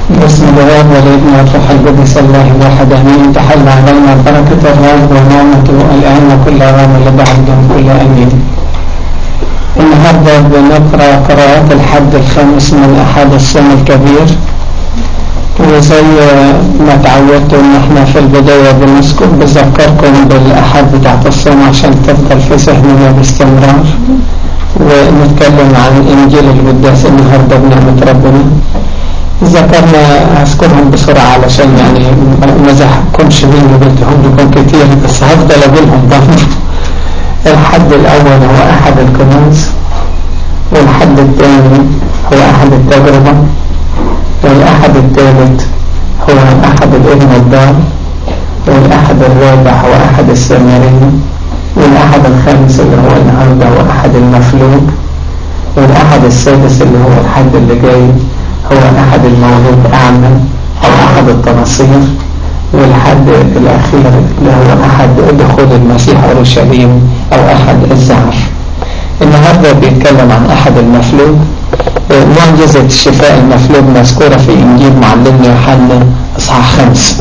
بسم الله والابن والروح القدس الله الواحد امين تحل علينا بركة الرب ونعمته الان وكل اوان لبعد كل امين النهارده بنقرا قراءات الحد الخامس من احد الصوم الكبير وزي ما تعودتوا ان احنا في البداية بنذكر بذكركم بالاحد بتاعت الصوم عشان تفضل في ذهننا باستمرار ونتكلم عن انجيل القداس النهارده بنعمة ربنا ذكرنا هذكرهم بسرعة علشان يعني ما زهقكمش بيني وقلتهم لكم كتير بس هفضل اقولهم برضه الحد الاول هو احد الكنوز والحد الثاني هو احد التجربة والاحد الثالث هو احد الابن الدار والاحد الرابع هو احد السامرية والاحد الخامس اللي هو النهارده هو احد المفلوج والاحد السادس اللي هو الحد اللي جاي هو أحد المولود أعمى أو أحد التناصير والحد الأخير اللي هو أحد دخول المسيح أورشليم أو أحد الزعف النهاردة بيتكلم عن أحد المفلوج معجزة شفاء المفلوج مذكورة في إنجيل معلمنا يوحنا إصحاح خمس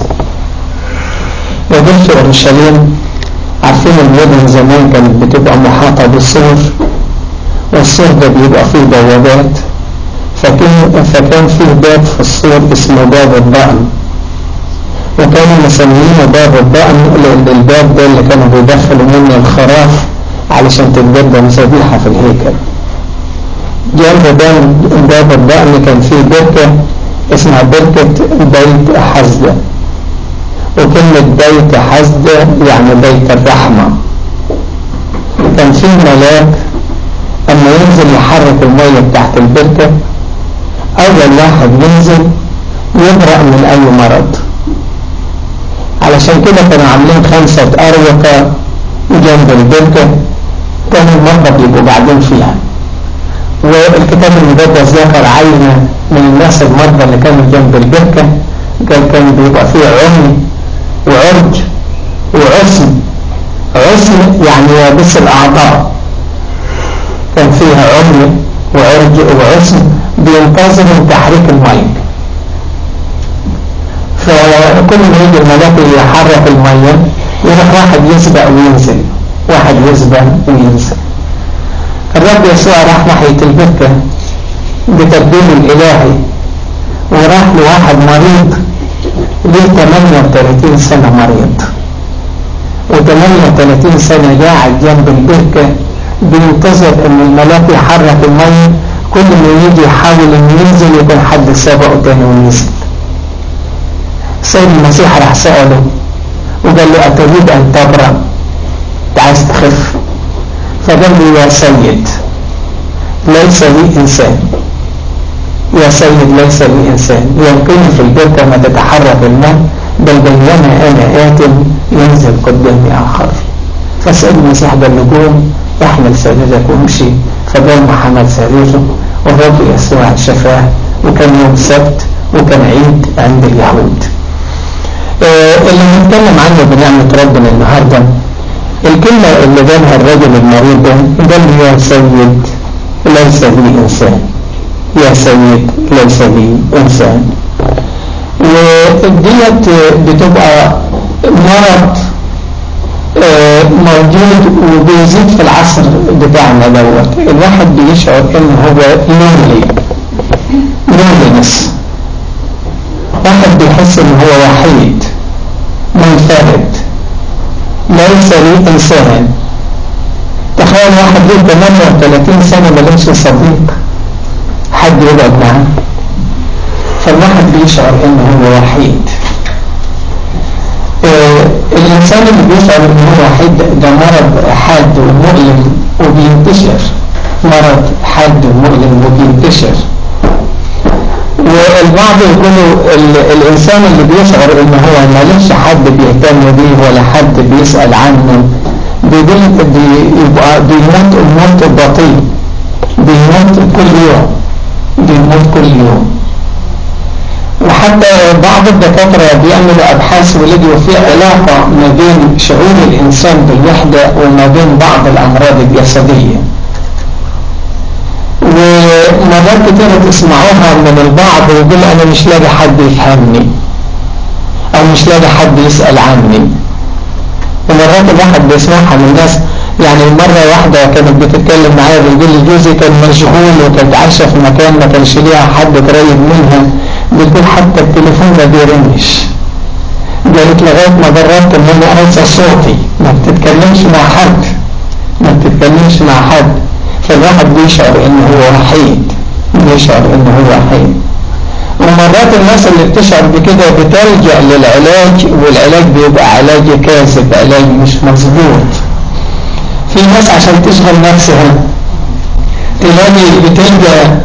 ودخل أورشليم عارفين المدن زمان كانت بتبقى محاطة بالسور والسور ده بيبقى فيه بوابات فكان, فكان فيه باب في السور اسمه باب الضأن وكانوا مسمينه باب الضأن لأن الباب ده اللي كانوا بيدخلوا منه الخراف علشان تتقدم ذبيحة في الهيكل جنب باب الضأن كان فيه بركة اسمها بركة بيت حزدة وكلمة بيت حزدة يعني بيت الرحمة كان فيه ملاك أما ينزل يحرك المية بتاعت البركة أول واحد ينزل يبرأ من أي مرض علشان كده كانوا عاملين خمسة أروقة جنب البركة كانوا المرضى بيبقوا قاعدين فيها والكتاب المقدس ذكر عينة من الناس المرضى اللي كانوا جنب البركة قال كان بيبقى فيه عمي وعرج وعسم عسم يعني يابس الأعضاء كان فيها عمي وعرج وعسم بينتظروا تحريك المية فكل ما يجي الملاك يحرك المية يروح واحد يسبق وينزل واحد يسبق وينزل الرب يسوع راح ناحية البركة بتبديل الإلهي وراح لواحد مريض ليه 38 سنة مريض و38 سنة قاعد جنب البركة بينتظر ان الملاك يحرك المية كل ما يجي يحاول انه ينزل يكون حد سبقه تاني ونزل سيد المسيح راح سأله وقال له أتريد أن تبرأ أنت عايز تخف فقال له يا سيد ليس لي إنسان يا سيد ليس لي إنسان يمكن في البركة ما تتحرك الماء بل بينما أنا آت ينزل قدامي آخر فسأل المسيح قال له قوم احمل سريرك وامشي فقام حمل سريره والرب يسوع شفاه وكان يوم سبت وكان عيد عند اليهود آه اللي هنتكلم عنه بنعمة ربنا النهاردة الكلمة اللي قالها الرجل المريض ده قال لي يا سيد ليس لي إنسان يا سيد ليس لي إنسان وديت بتبقى مرض موجود وبيزيد في العصر بتاعنا دوت الواحد بيشعر ان هو لونلي لونلينس واحد بيحس ان هو وحيد منفرد ليس لي انسان تخيل واحد ليه 38 سنة ملوش صديق حد يقعد معاه فالواحد بيشعر ان هو وحيد الإنسان اللي بيشعر إن هو وحيد ده مرض حاد ومؤلم وبينتشر مرض حاد ومؤلم وبينتشر والبعض يقولوا الإنسان اللي بيشعر إن هو مالوش حد بيهتم بيه ولا حد بيسأل عنه بيقول بيبقى بيموت الموت البطيء بيموت كل يوم بيموت كل يوم وحتى بعض الدكاترة بيعملوا أبحاث ولقوا في علاقة ما بين شعور الإنسان بالوحدة وما بين بعض الأمراض الجسدية و ومرات كتيرة تسمعوها من البعض ويقول أنا مش لاقي حد يفهمني أو مش لاقي حد يسأل عني ومرات الواحد بيسمعها من الناس يعني مرة واحدة كانت بتتكلم معايا بتقول لي جوزي كان مشغول وكانت عايشة في مكان ما كانش ليها حد قريب منها بتقول حتى التليفون ما بيرنش قالت لغاية ما جربت ان انا انسى صوتي ما بتتكلمش مع حد ما بتتكلمش مع حد فالواحد بيشعر ان هو وحيد بيشعر ان هو وحيد ومرات الناس اللي بتشعر بكده بتلجأ للعلاج والعلاج بيبقى علاج كاذب علاج مش مظبوط في ناس عشان تشغل نفسها تلاقي بتلجأ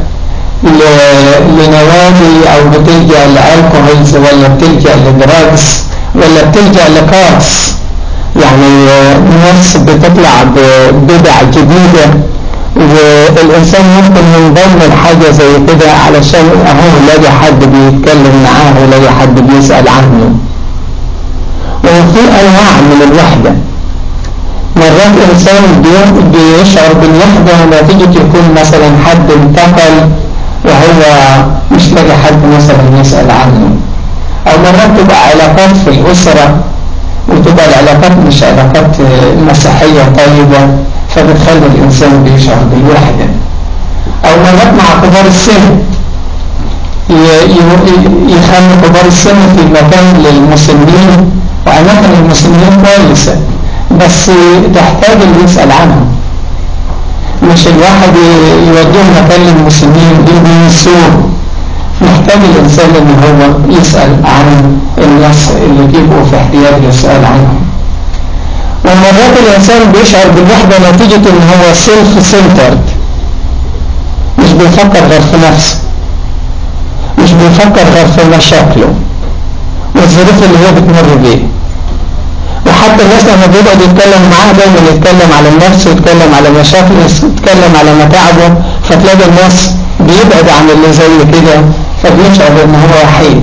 لنوادي او بتلجأ لالكوهولز ولا بتلجأ لدراجز ولا بتلجأ لكارس يعني ناس بتطلع ببدع جديدة والإنسان ممكن ينضم لحاجة زي كده علشان أهو يلاقي حد بيتكلم معاه ويلاقي حد بيسأل عنه وفي أنواع من الوحدة مرات إنسان بيشعر بالوحدة نتيجة يكون مثلا حد انتقل وهو مش لاقي حد مثلا يسأل عنه أو مرات تبقى علاقات في الأسرة وتبقى العلاقات مش علاقات مسيحية طيبة فبتخلي الإنسان بيشعر بالوحدة أو مرات مع كبار السن يخلي كبار السن في مكان للمسلمين وأماكن المسلمين كويسة بس تحتاج اللي يسأل عنهم مش الواحد يوديه مكان للمسلمين دي بينسوه محتاج الإنسان إن هو يسأل عن الناس اللي بيبقوا في احتياج يسأل عنهم ومرات الإنسان بيشعر بالوحدة نتيجة إن هو سيلف سنترد مش بيفكر غير في نفسه مش بيفكر غير في مشاكله والظروف اللي هو بتمر بيه وحتى الناس لما بيقعد يتكلم معاه دايما يتكلم على النفس ويتكلم على مشاكله يتكلم على متاعبه فتلاقي الناس بيبعد عن اللي زي كده فبيشعر ان هو وحيد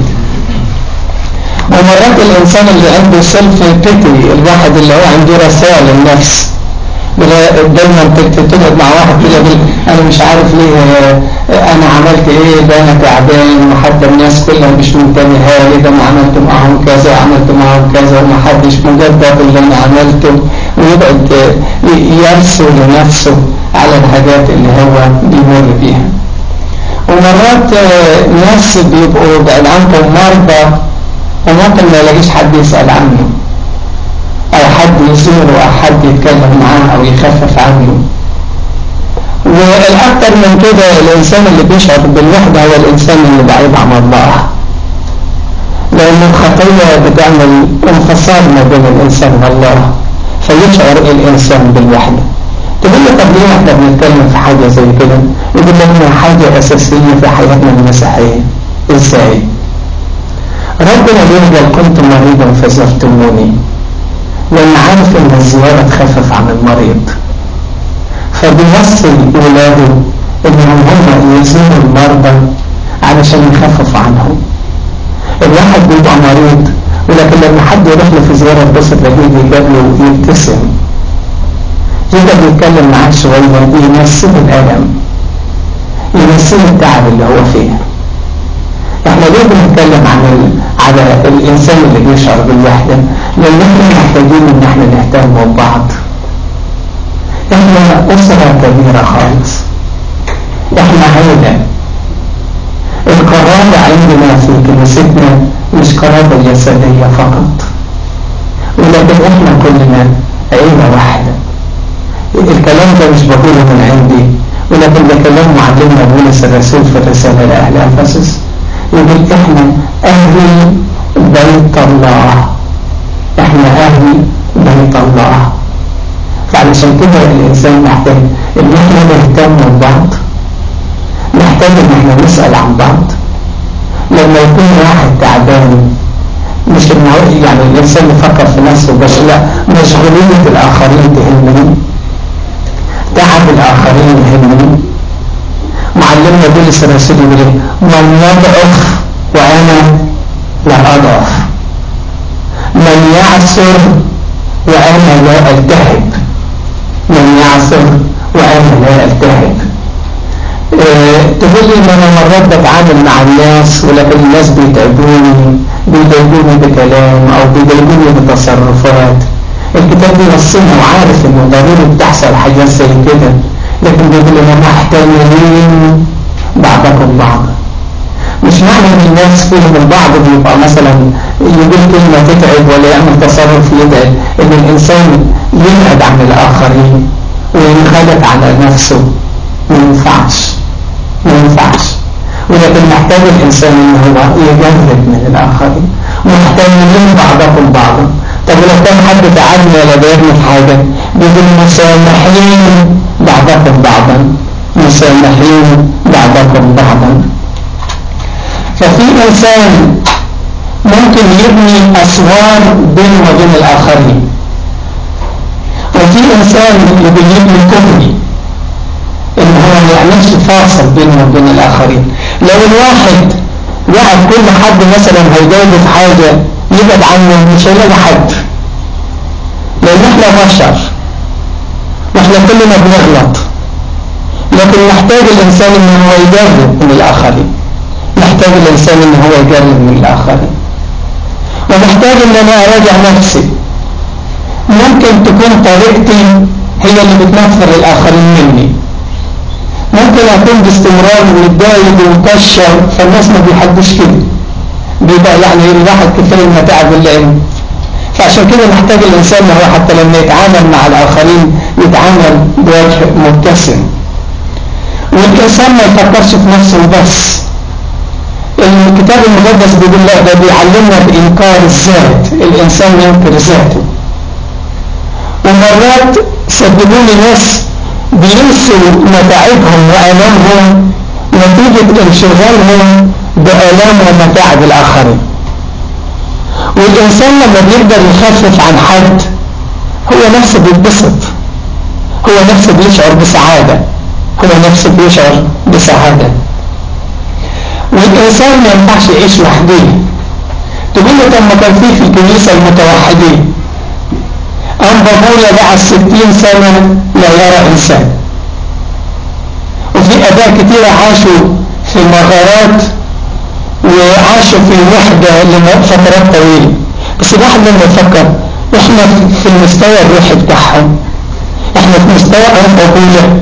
ومرات الانسان اللي عنده سيلف بيتي الواحد اللي هو عنده رسائل النفس دايما تقعد مع واحد كده يقول انا مش عارف ليه انا عملت ايه ده انا تعبان وحتى الناس كلها مش منتبهه لي ده انا عملت معاهم كذا وعملت معاهم كذا ومحدش مجدد اللي انا عملته ويقعد يرسل لنفسه على الحاجات اللي هو بيمر بيها ومرات ناس بيبقوا بعد عنكم مرضى وممكن ما يلاقيش حد يسأل عنه أو حد يزوره أو حد يتكلم معاه أو يخفف عنه والأكثر من كده الإنسان اللي بيشعر بالوحدة هو الإنسان اللي بعيد عن الله لأن الخطية بتعمل انفصال ما بين الإنسان والله فيشعر الإنسان بالوحدة تقول لي طب ليه احنا بنتكلم في حاجة زي كده يقول لك انها حاجة اساسية في حياتنا المسيحية ازاي ربنا بيقول كنت مريضا فزرتموني لان عارف ان الزيارة تخفف عن المريض فبيوصل ولاده انهم هم يزوروا المرضى علشان يخفف عنهم الواحد بيبقى مريض ولكن لما حد يروح له في زيارة بس تلاقيه بيقابله ويبتسم يقدر يتكلم معاه شوية ينسيه الألم ينسيه التعب اللي هو فيه احنا ليه بنتكلم عن ال... على الإنسان اللي بيشعر بالوحدة لأن احنا محتاجين ان احنا نهتم ببعض احنا أسرة كبيرة خالص احنا عيلة القرابة عندنا في كنيستنا مش قرابة جسدية فقط ولكن احنا كلنا عيلة واحدة الكلام ده مش بقوله من عندي ولكن ده كلام معلمنا بولس الرسول في الرسالة لأهل أنفسس يقول احنا أهل بيت الله احنا أهل بيت الله فعلشان كده الإنسان محتاج إن احنا نهتم ببعض محتاج إن احنا نسأل عن بعض لما يكون واحد تعبان مش انه يعني الإنسان يفكر في نفسه بس لا مشغولية الآخرين تهمني تعب الآخرين يهمني معلمنا بولس الرسول يقول من يضعف وأنا لا أضعف من يعصر وأنا لا ألتهب من يعصر وأنا لا ألتهب تقول لي ان انا مرات بتعامل مع الناس ولكن الناس بيتعبوني بيضايقوني بكلام او بيضايقوني بتصرفات الكتاب بيوصلنا وعارف انه ضروري بتحصل حاجات زي كده لكن بيقول لنا محتملين بعضكم بعضا مش معنى ان الناس فيهم البعض بيبقى مثلا يقول كلمة تتعب ولا يعمل تصرف يتعب ان الانسان يبعد عن الاخرين وينخلق على نفسه ما ينفعش ما ينفعش ولكن محتاج الإنسان إن هو يجرب من الآخرين محتاجين بعضكم بعضا طب لو كان حد تعبني ولا ضايقني في حاجة بيقول مسامحين بعضكم بعضا مسامحين بعضكم بعضا ففي إنسان ممكن يبني أسوار بينه وبين الآخرين وفي إنسان يبني كفري إن هو ما يعملش فاصل بينه وبين الآخرين لو الواحد قاعد كل حد مثلا هيجاوب في حاجة يبعد عنه مش هيلاقي حد لأن احنا بشر واحنا كلنا بنغلط لكن محتاج الإنسان إن هو يجرب من الآخرين محتاج الإنسان إن هو يجرب من الآخرين ومحتاج إن أنا أراجع نفسي ممكن تكون طريقتي هي اللي بتنفر الآخرين مني ممكن أكون باستمرار متضايق ومكشر فالناس ما بيحبوش كده بيبقى يعني الواحد كفاية المتاعب والعلم فعشان كده محتاج الإنسان هو حتى لما يتعامل مع الآخرين يتعامل بوجه مبتسم والإنسان ما يفكرش في نفسه بس الكتاب المقدس بيقول لا ده بيعلمنا بإنكار الذات الإنسان ينكر ذاته ومرات صدقوني ناس بينسوا متاعبهم وآلامهم نتيجة انشغالهم بآلام ومتاعب الآخرين والإنسان لما بيقدر يخفف عن حد هو نفسه بيتبسط هو نفسه بيشعر بسعادة هو نفسه بيشعر بسعادة والإنسان ما ينفعش يعيش وحده تقول له طب ما كان فيه في الكنيسة المتوحدين أنبا بولا بعد ستين سنة لا يرى إنسان وفي أباء كتيرة عاشوا في مغارات وعاشوا في وحدة لفترات طويلة بس الواحد لما يفكر احنا في المستوى الروحي بتاعهم احنا في مستوى أنبا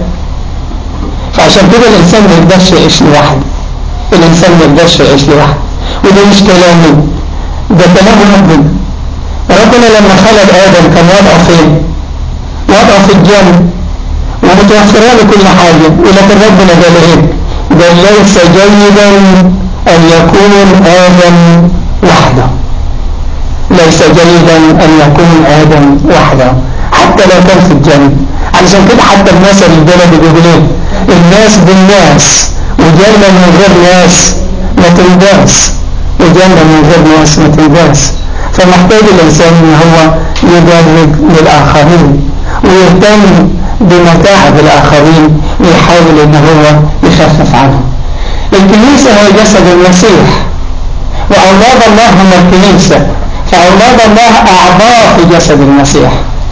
فعشان كده الإنسان ما يقدرش يعيش لوحده الإنسان ما يقدرش يعيش لوحده وده مش كلامي ده كلام ربنا ربنا لما خلق آدم كان وضعه فين وضعه في الجنة ومتوفرة له كل حاجة ولكن ربنا قال ايه قال ليس جيدا أن يكون آدم وحده ليس جيدا أن يكون آدم وحده حتى لو كان في الجنة علشان كده حتى المثل البلد بيقول ايه الناس بالناس وجنة من غير ناس ما تنداس وجنة من غير ناس ما تنداس فمحتاج الإنسان ان هو يدرج للآخرين ويهتم بمتاعب الآخرين ويحاول ان هو يخفف عنهم الكنيسة هي جسد المسيح وأولاد الله هم الكنيسة فأولاد الله أعضاء في جسد المسيح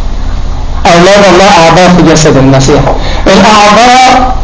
أولاد الله أعضاء في جسد المسيح الأعضاء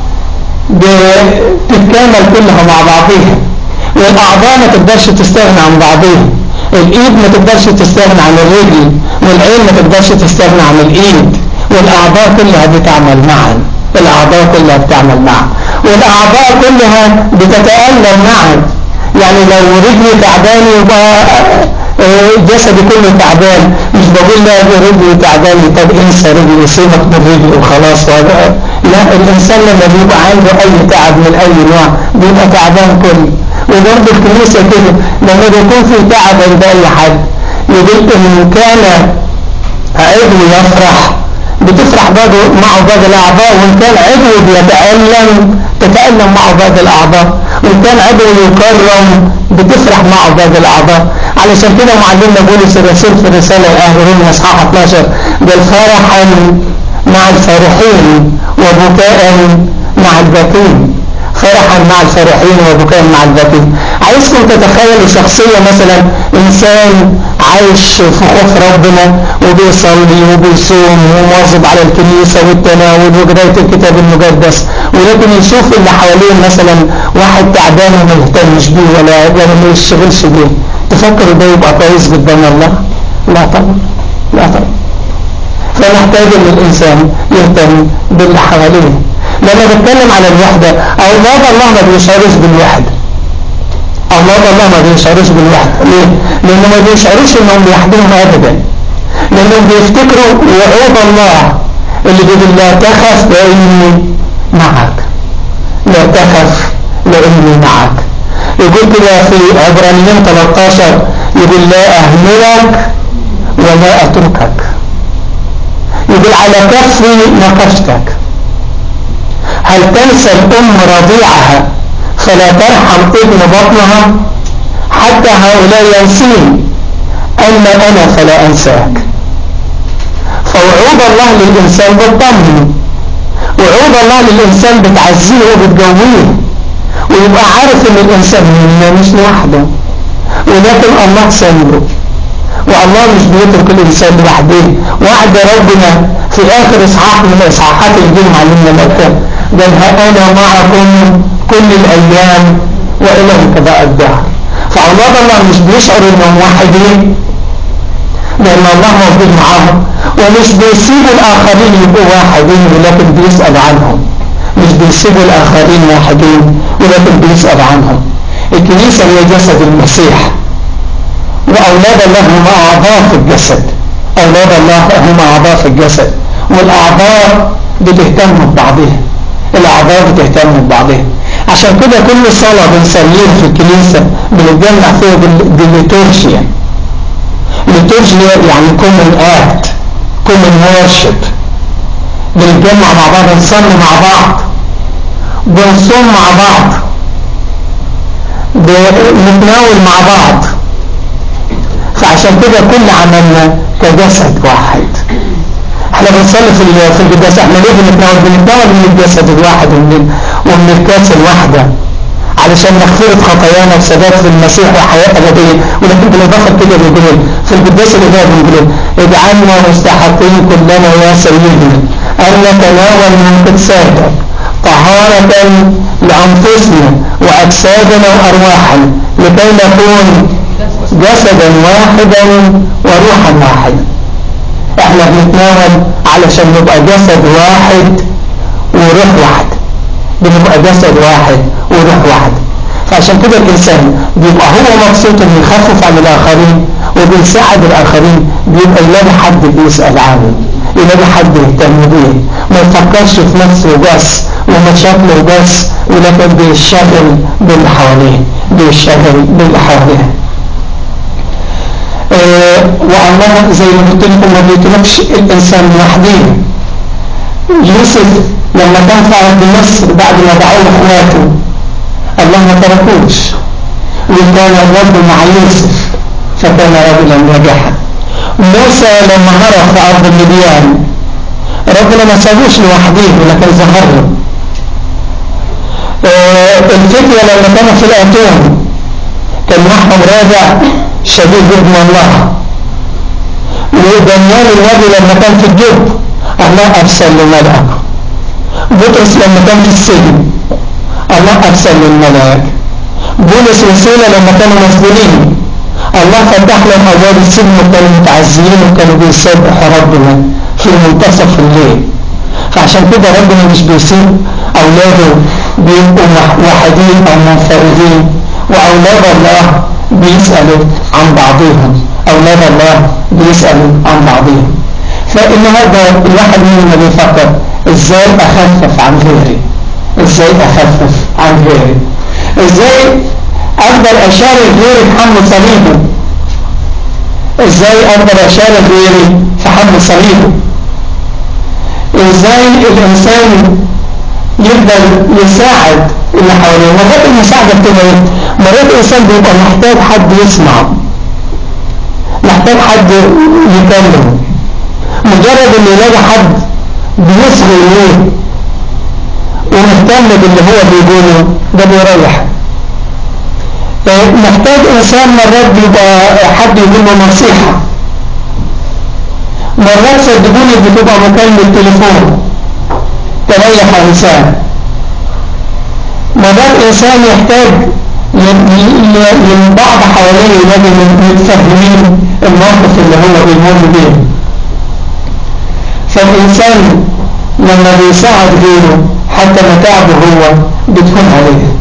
بتتكامل كلها مع بعضها والأعضاء ما تقدرش تستغنى عن بعضها الإيد ما تقدرش تستغنى عن الرجل والعين ما تقدرش تستغنى عن الإيد والأعضاء كلها بتعمل معا الأعضاء كلها بتعمل معا والأعضاء كلها بتتألم معا يعني لو رجلي تعبان يبقى جسدي كله تعبان مش بقول لا رجلي تعبان طب انسى رجلي سيبك من رجلي وخلاص لا الانسان لما بيبقى عنده اي تعب من اي نوع بيبقى تعبان كله وبرضه الكنيسة كده لما بيكون في تعب عند اي حد يقول ان كان عضو يفرح بتفرح برضه معه بعض الأعضاء وإن كان عضو بيتألم تتألم معه بعض الأعضاء وإن كان عضو يكرم بتفرح معه بعض الأعضاء علشان كده معلمنا بولس الرسول في الرسالة الآخرين أصحاح 12 قال فرحا مع الفرحين وبكاء مع الباكين فرحا مع الفرحين وبكاء مع الباكين عايزكم تتخيلوا شخصية مثلا إنسان عايش في خوف ربنا وبيصلي وبيصوم ومواظب على الكنيسة والتناول وقراية الكتاب المقدس ولكن يشوف اللي حواليه مثلا واحد تعبان وما يهتمش بيه ولا ولا ما يشتغلش بيه تفكروا ده يبقى كويس قدام الله؟ لا طبعا لا طبعا فنحتاج ان الانسان يهتم باللي حواليه لما بتكلم على الوحدة اولاد الله ما بيشعرش بالوحدة اولاد الله ما بيشعرش بالوحدة ليه؟ لانه ما بيشعرش انهم لوحدهم ابدا لانهم بيفتكروا وعود الله اللي بيقول لا تخف لاني معك لا تخف لاني معك يقول كده في عبرانيين 13 يقول لا اهملك ولا اتركك يقول على كفي نقشتك هل تنسى الأم رضيعها فلا ترحم ابن بطنها حتى هؤلاء ينسين أما أنا فلا أنساك فوعود الله للإنسان بتطمن وعود الله للإنسان بتعزيه وبتقويه ويبقى عارف ان الإنسان مش لوحده ولكن الله سنده والله مش بيترك الإنسان لوحده وعد ربنا في آخر إصحاح من إصحاحات الجن علمنا مكة قال أنا معكم كل الأيام وإلى انقضاء الدهر فأولاد الله مش بيشعر إنهم واحدين لأن الله موجود معاهم ومش بيسيبوا الآخرين يبقوا واحدين ولكن بيسأل عنهم مش بيسيبوا الآخرين واحدين ولكن بيسأل عنهم الكنيسة هي جسد المسيح وأولاد الله هم أعضاء في الجسد أولاد الله هم أعضاء في الجسد والأعضاء بتهتم ببعضها الأعضاء بتهتم ببعضها عشان كده كل صلاة بنصليها في الكنيسة بنتجمع فيها بالليتورجيا ليتورجيا يعني كومن اكت كومن ورشب بنتجمع مع بعض نصلي مع بعض بنصوم مع بعض بنتناول مع بعض فعشان كده كل عملنا كجسد واحد احنا بنصلي في في القداس احنا ليه بنتناول بنتناول من الجسد الواحد ومن ومن الكاس الواحدة علشان مغفرة خطايانا وثبات في المسيح وحياة أبدية ولكن بالإضافة كده بنقول في القداس الإله بنقول اجعلنا مستحقين كلنا يا سيدنا أن نتناول من قدساتك طهارة لأنفسنا وأجسادنا وأرواحنا لكي نكون جسدا واحدا وروحا واحدا احنا بنتناول علشان نبقى جسد واحد وروح واحد بنبقى جسد واحد وروح واحد فعشان كده الإنسان بيبقى هو مبسوط انه يخفف عن الآخرين وبيساعد الآخرين بيبقى يلاقي حد بيسأل عنه يلاقي حد يهتم بيه ما يفكرش في نفسه بس ومشاكله بس ولكن بيشغل باللي حواليه بيشغل باللي حواليه آه والله زي ما قلت لكم ما بيتركش الإنسان وحده يوسف لما كان في أرض مصر بعد ما دعوه إخواته الله ما تركوش وكان الرب مع يوسف فكان رجلا ناجحا موسى لما هرب في أرض المديان ربنا ما سابوش لوحده ولكن ظهر له آه الفتية لما كانوا في الأتون كان معهم رابع شديد ابن الله ودانيال النبي لما كان في الجب الله أرسل له ملأ بطرس لما كان في السجن الله أرسل له الملاك بولس وسيلة لما كانوا مسجونين الله فتح لهم أبواب السجن وكانوا متعزيين وكانوا بيسبحوا ربنا في منتصف الليل فعشان كده ربنا مش بيسيب أولاده بيبقوا وحدين أو منفردين وأولاد الله بيسألوا عن بعضهم أولاد الله بيسألوا عن بعضهم فالنهاردة الواحد مننا بيفكر ازاي اخفف عن غيري ازاي اخفف عن غيري ازاي اقدر اشارك غيري في حمل صليبه ازاي اقدر اشارك غيري في حمل صليبه ازاي الانسان يقدر يساعد اللي حواليه مرات المساعدة بتبقى ايه مرات الانسان بيبقى محتاج حد يسمعه محتاج حد يكلمه مجرد ان يلاقي حد بيصغي اليه ومهتم باللي هو بيقوله ده بيريح محتاج انسان مرات بيبقى حد يقول له نصيحة مرات صدقوني بتبقى مكالمة تليفون تريح انسان مرات انسان يحتاج من بعض حواليه يلاقي متفهمين الموقف اللي هو بيمر بيه فالإنسان لما بيساعد غيره حتى متاعبه هو بتكون عليه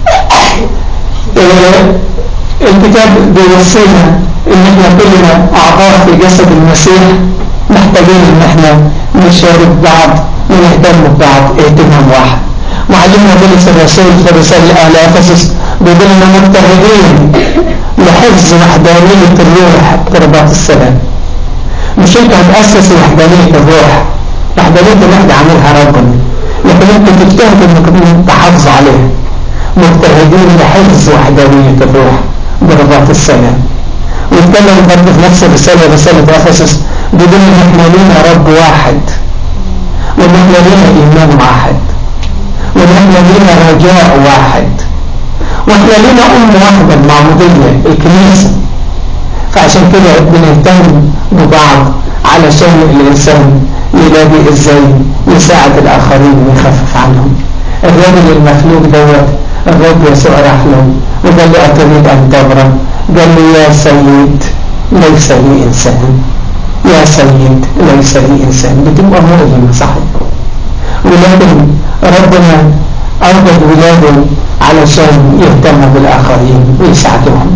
الكتاب بيوصينا ان احنا كلنا اعضاء في جسد المسيح محتاجين ان احنا نشارك بعض ونهتم ببعض اهتمام واحد معلمنا بولس الرسول في رسالة أهل أفسس بيقول لنا مجتهدين لحفظ وحدانية الروح برباط السلام مش انت هتأسس وحدانية الروح وحدانية الروح دي عاملها ربنا لكن انت تجتهد انك تحافظ عليها مجتهدين لحفظ وحدانية الروح برباط السلام ويتكلم برضه في نفس الرسالة رسالة أفسس بيقول ان احنا لينا رب واحد وان احنا لينا ايمان واحد وان احنا لينا رجاء واحد واحنا لينا ام واحدة المعمودية الكنيسة فعشان كده بنهتم ببعض علشان الانسان يلاقي ازاي يساعد الاخرين ويخفف عنهم الراجل المخلوق دوت الرب يسوع راح له وقال له اتريد ان تبرى قال له يا سيد ليس لي انسان يا سيد ليس لي انسان بتبقى مؤلمة صحيح ولكن ربنا أوجد ولاده علشان يهتموا بالآخرين ويساعدوهم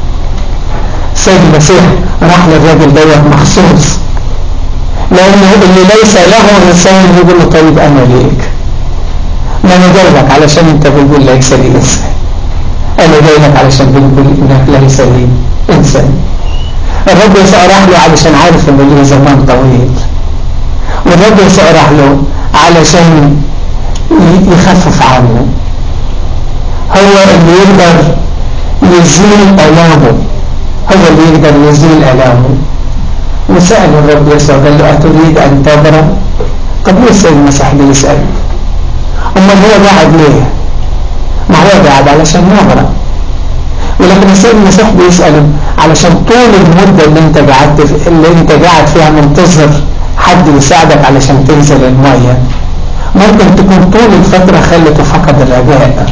سيد المسيح راح للراجل دوت مخصوص لأنه اللي ليس له إنسان يقول له طيب أنا ليك ما أنا جاي لك علشان أنت بتقول ليس لي إنسان أنا جاي لك علشان بتقول إنك ليس لي إنسان الرب يسوع راح له علشان عارف إنه ليه زمان طويل والرب يسوع راح له علشان يخفف عنه هو اللي يقدر يزيل ألامه هو اللي يقدر يزيل ألامه وسأل الرب يسوع قال له أتريد أن تبرأ طب ليه السيد المسيح بيسأل أما هو قاعد ليه ما هو قاعد علشان يبرأ ولكن السيد المسيح بيسأله علشان طول المدة اللي انت قعدت اللي انت قاعد فيها منتظر حد يساعدك علشان تنزل المية ممكن تكون طول الفترة خلته فقد الرجاء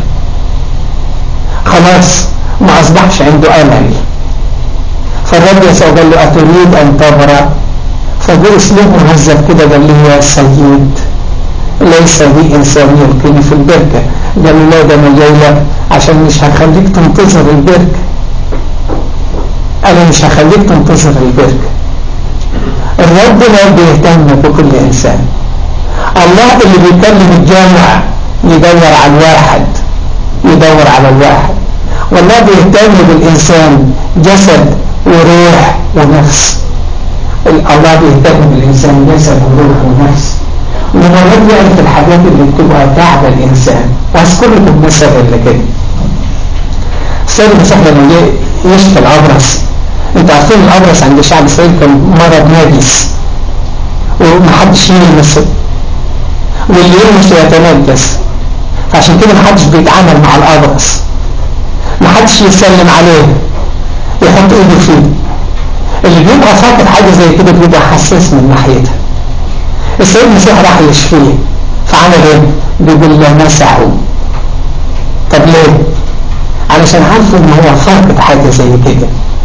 خلاص ما أصبحش عنده أمل فالرب يسوع قال له أتريد أن تبرأ فجاء اسلوب مهذب كده قال له يا سيد ليس لي إنسان يلقيني في البركة قال له لا ده أنا جاي لك عشان مش هخليك تنتظر البركة أنا مش هخليك تنتظر البركة الرب لا بيهتم بكل إنسان الله اللي بيكلم الجامع يدور على الواحد يدور على الواحد والله بيهتم بالإنسان جسد وروح ونفس الله بيهتم بالإنسان جسد وروح ونفس ومرات يعرف الحاجات اللي بتبقى تعب الإنسان وأذكر لكم مثل اللي كده السيد المسيح لما جه يشفي الأبرص انتوا عارفين الأبرص عند الشعب الإسرائيلي كان مرض ناجس ومحدش يلمسه واللي يلمسه يتنجس فعشان كده محدش بيتعامل مع الأبرص محدش يسلم عليه يحط ايده فيه اللي بيبقى فاقد حاجة زي كده بيبقى حساس من ناحيتها السيد المسيح راح يشفيه فعمل ايه بيقول لمسه طب ليه علشان عارف ان هو فاقد حاجة زي كده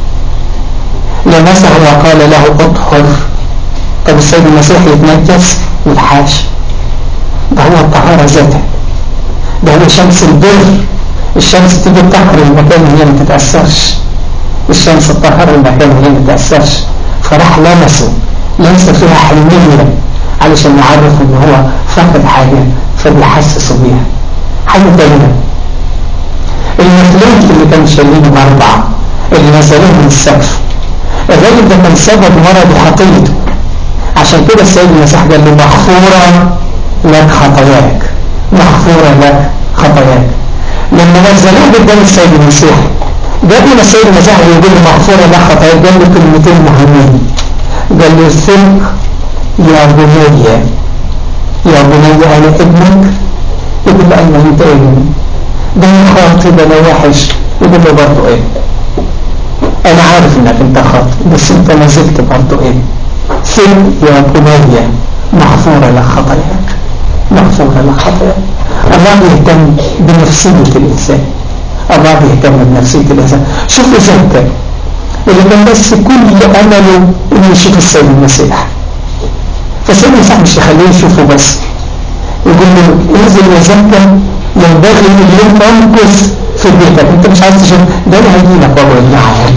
لمسه وقال له اطهر طب السيد المسيح يتنجس والحاش ده هو الطهارة ذاتها ده هو شمس البر الشمس تيجي تطهر المكان اللي ما تتأثرش الشمس تطهر المكان اللي ما تتأثرش فراح لمسه لمسه فيها حنية علشان نعرف ان هو فقد حاجة فبيحسسوا بيها حاجة تانية المفلوج اللي كان شايلينه بأربعة اللي نزلوه من السقف الراجل ده كان سبب مرض خطيته عشان كده السيد المسيح قال له مغفورة لك خطاياك مغفورة لك خطاياك لما نزلوه قدام السيد المسيح قبل ما السيد المسيح يقول له مغفورة لك خطاياك قال له كلمتين مهمين قال له ثق يا بني يا بني أنا ابنك يقول له أيوة أنت إيه ده خاطي ده أنا وحش يقول له برضه إيه أنا عارف إنك أنت خاطي بس أنت ما زلت برضه إيه سن يا بني مغفورة لك خطاياك مغفورة لك خطاياك الله يهتم بنفسية الإنسان الله يهتم بنفسية الإنسان شوف زكا اللي كان بس كل أمله إنه يشوف السيد المسيح فالسيد المسيح مش يخليه يشوفه بس يقول له انزل يا زكا ينبغي اليوم تنقص في بيتك انت مش عايز تشوف ده انا هجي لك بابا معاك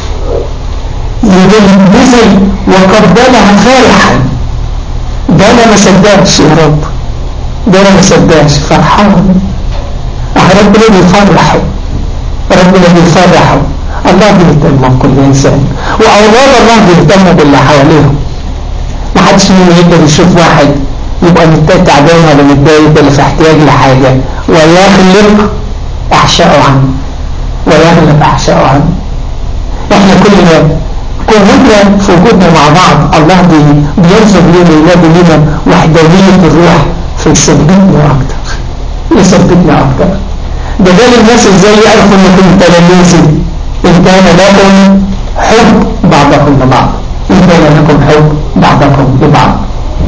يقول نزل وقبلها فرحا ده انا ما صدقش يا رب ده انا ما صدقش فرحان ربنا بيفرحه ربنا بيفرحه الله بيهتم بكل انسان واولاد الله بيهتموا باللي حواليهم ما حدش منهم يقدر يشوف واحد يبقى تعبان ولا متضايق ولا في احتياج لحاجه ويخلق احشائه عنه ويغلب احشائه عنه احنا كلنا كلنا في وجودنا مع بعض الله بينصب لنا ينادي لنا وحدانية الروح فيثبتنا أكتر يثبتنا أكتر بدل الناس ازاي يعرفوا انكم تلاميذي ان كان لكم حب بعضكم لبعض ان كان لكم حب بعضكم لبعض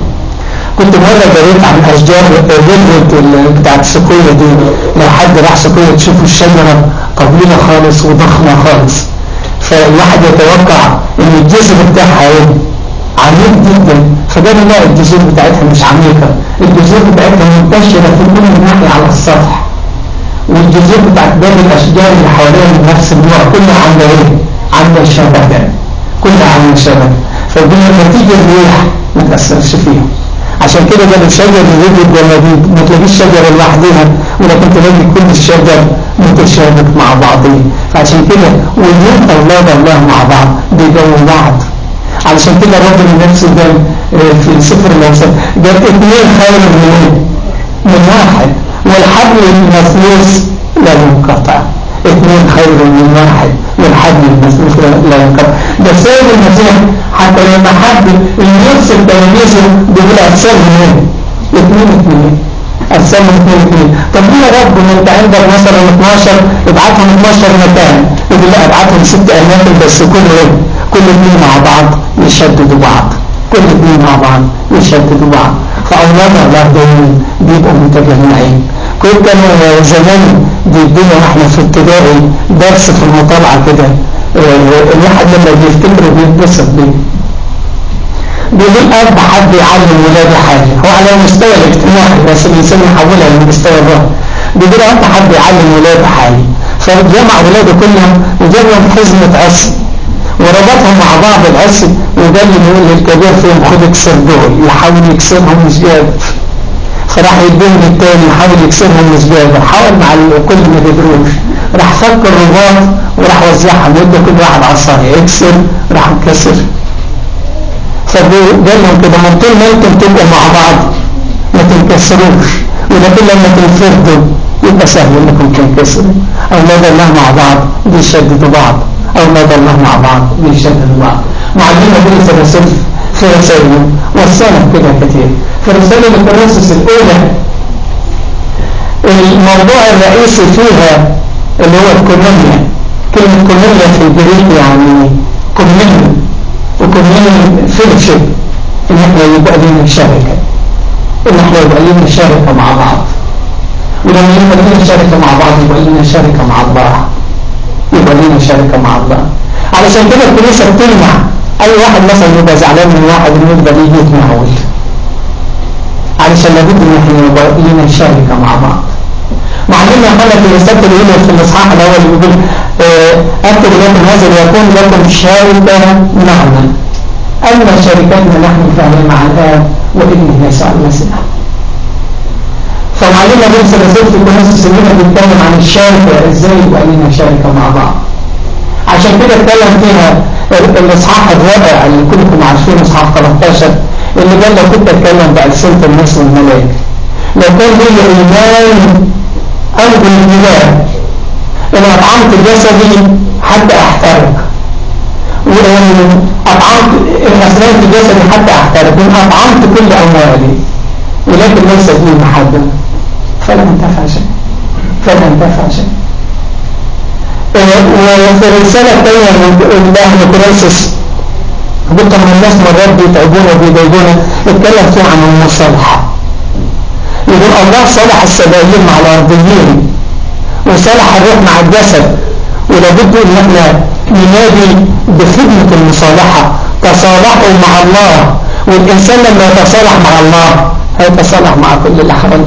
كنت مرة قريت عن أشجار الريدوود بتاعت السكوية دي لو حد راح سكوية تشوفوا الشجرة طويلة خالص وضخمة خالص فالواحد يتوقع ان الجذر بتاعها ايه عميق جدا فقالوا لا الجذور بتاعتها مش عميقة الجذور بتاعتها منتشرة في كل ناحية على السطح والجذور بتاعت باقي الاشجار اللي حواليها نفس النوع كلها عامله ايه؟ عامله شبكة كلها عامله شبكة فالدنيا لما تيجي الريح ما تأثرش فيها عشان كده قالوا شجر الرجل الجماديد ما تلاقيش شجرة لوحدها ولكن تلاقي كل الشجر متشابك مع بعضه فعشان كده وجود الله الله مع بعض بيجوا بعض علشان كده ربنا نفسه قال في سفر الأمثال قال اثنين خير من من واحد والحبل المثلوث لا ينقطع اثنين خير من واحد والحبل المثلوث لا ينقطع ده سيد المسيح حتى لما حب اللي يرسل تلاميذه بيقول ارسلهم ايه؟ اثنين اثنين ارسلهم اثنين اثنين طب ليه يا رب ما انت عندك مثلا 12 ابعتهم 12 مكان يقول لا ابعتهم ست اماكن بس كل ايه؟ كل اثنين مع بعض يشددوا بعض كل اثنين مع بعض يشددوا بعض فاولاد الله دايما بيبقوا متجمعين كنت كانوا زمان بيدينا واحنا في ابتدائي درس في المطالعه كده الواحد لما بيفتكره بيتبسط بيه بيقول أب حد يعلم ولاده حاجة هو على المستوى الاجتماعي بس الإنسان يحولها للمستوى الروحي بيقول أب حد يعلم ولاده حاجة فجمع ولاده كلهم وجابهم حزمة عصي وربطهم مع بعض العصي وقال لي يقول للكبير فيهم خد اكسر دول يحاول يكسرهم مش جاب فراح يديهم للتاني يحاول يكسرهم مش جاب حاول مع كل ما قدروش راح فك الرباط وراح وزعهم وادى كل واحد عصايه يكسر راح مكسر فقال لهم كده من طول ما انتم تبقوا مع بعض ما تنكسروش ولكن لما تنفردوا يبقى سهل انكم تنكسروا اولاد الله مع بعض بيشددوا بعض اولاد الله مع بعض بيشددوا بعض معلمنا بولس الرسول في رسائله وصانا كده كتير في رسالة الكورنثوس الاولى الموضوع الرئيسي فيها اللي هو الكومينيا كلمة كومينيا في الجريك يعني كومينيا وكومينيا فيلشيب ان احنا يبقى لنا شركة ان احنا يبقى لنا شركة مع بعض ولما يبقى لنا شركة مع بعض يبقى لنا شركة مع الله يبقى لنا شركة مع الله علشان كده الكنيسة بتلمع اي واحد مثلا يبقى زعلان من واحد انه يقدر يجي يتناول علشان لابد ان احنا يبقى لنا شركة مع بعض معلمنا قال في رسالة الأولى في الإصحاح الأول يقول أكتب لكم هذا ليكون لكم شركة معنا أما شركتنا نحن فهي مع الآب وابنه يسوع المسيح فمعلمنا بولس الرسول في كورنثوس السنين بيتكلم عن الشركة ازاي يبقى لنا شركة مع بعض عشان كده اتكلم فيها الاصحاح الرابع اللي كلكم عارفينه اصحاح 13 اللي قال لو كنت اتكلم بألسنة الناس والملائكة لو كان لي ايمان أرجو الإله إن أطعمت جسدي حتى أحترق وإن أطعمت إن أسلمت جسدي حتى أحترق وإن أطعمت كل أموالي ولكن ليس فيه محبة فلا انتفع شيء فلا انتفع شيء وفي الرسالة الثانية من الله كريسس بقى من الناس مرات بيتعبونا وبيضايقونا اتكلم فيه عن المصالحة يقول الله صلح السبائلين مع الأرضيين وصلح الروح مع الجسد ولابد ان احنا ننادي بخدمة المصالحة تصالحوا مع الله والإنسان لما يتصالح مع الله هيتصالح مع كل اللي حواليه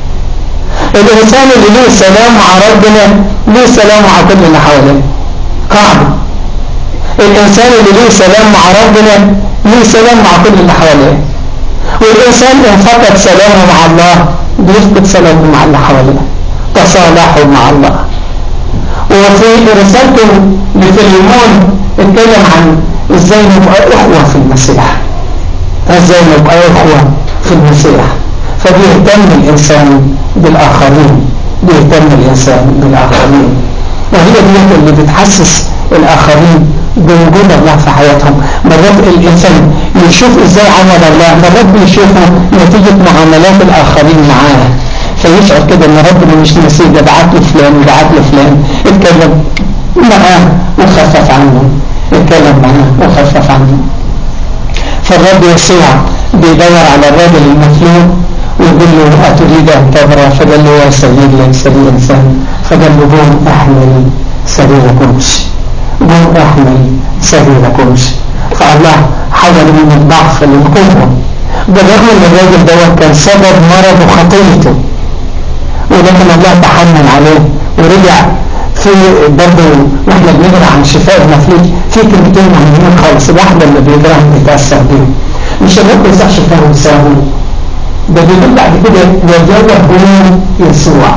الإنسان اللي له سلام مع ربنا له سلام مع كل اللي حواليه قاعدة الإنسان اللي له سلام مع ربنا له سلام مع كل اللي حواليه والإنسان إن فقد سلامه مع الله بيفقد سلامه مع اللي حواليه تصالحوا مع الله وفي رسالته لفيليمون اتكلم عن ازاي نبقى اخوة في المسيح ازاي نبقى اخوة في المسيح فبيهتم الانسان بالاخرين بيهتم الانسان بالاخرين وهي دي اللي بتحسس الاخرين بوجود الله في حياتهم مرات الانسان يشوف ازاي عمل الله مرات بيشوفه نتيجة معاملات الاخرين معاه فيشعر كده ان ربنا مش نسيه ده بعت له فلان وبعت له فلان اتكلم معاه وخفف عنه اتكلم معاه وخفف عنه فالرب يسوع بيدور على الراجل المظلوم ويقول له أتريد أن تبرى فقال له يا سيد ليس لي إنسان فقال له قوم احمل سريركمش قوم احمل سريركمش فالله حول من الضعف للقوة بالرغم ان الراجل دوت كان سبب مرض وخطيته ولكن الله تحمل عليه ورجع في برضه واحنا بنقرا عن شفاء المفلوج في كلمتين مهمين خالص الواحد اللي بيقراها بيتاثر بيهم مش الرب يصح شفاه ويساوي ده بيقول بعد كده وجده يسوع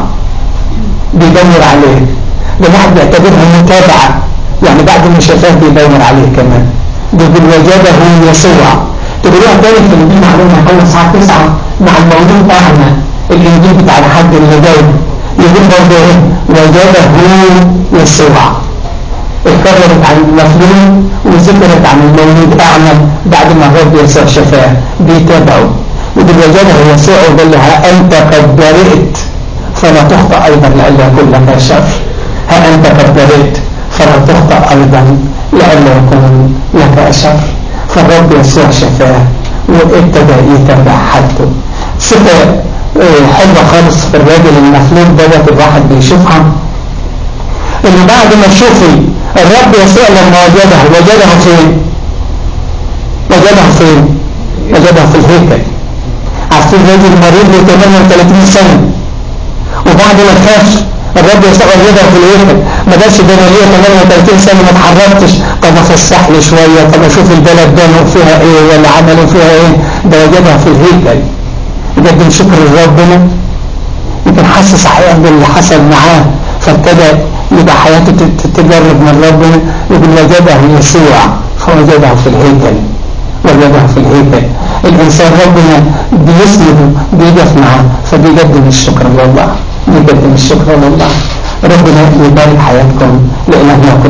بيدور عليه ده واحد بيعتبرها متابعه يعني بعد ما شفاه بيدور عليه كمان بيقول وجده يسوع تقولوها تاني في الانجيل معلومه اول ساعه 9 مع المولود اعمى الانجيل بتاع الحد اللي جاي يقول برضه ايه وجده يسوع اتكررت عن المفلول وذكرت عن المولود اعمى بعد ما الرب يسوع شفاه بيتابعوا يقول وجده يسوع وقال لها انت قد برئت فلا تخطئ ايضا لئلا يكون لك شر ها انت قد برئت فلا تخطئ ايضا لئلا يكون لك شر فالرب يسوع شفاه وابتدى يتابع حالته صفة حلوة خالص في الراجل المفلوج دوت الواحد بيشوفها اللي بعد ما تشوفي الرب يسوع لما وجده وجده فين وجده فين وجده في الهيكل عارفين راجل مريض له 38 سنة وبعد ما خاف الرب يسوع وجده في الهيكل ما قالش ده انا ليا 38 سنة ما اتحركتش طب افسح لي شوية طب اشوف البلد ده فيها ايه ولا عملوا فيها ايه ده وجدها في الهيكل يقدم شكر لربنا يمكن حسس حقيقة باللي حصل معاه فابتدى يبقى حياته تتجرب من ربنا يقول وجده يسوع فوجده في الهيكل وجده في الهيكل الإنسان ربنا بيسنده بيقف معاه فبيقدم الشكر لله بيقدم الشكر لله ربنا يبارك حياتكم لإلهنا كل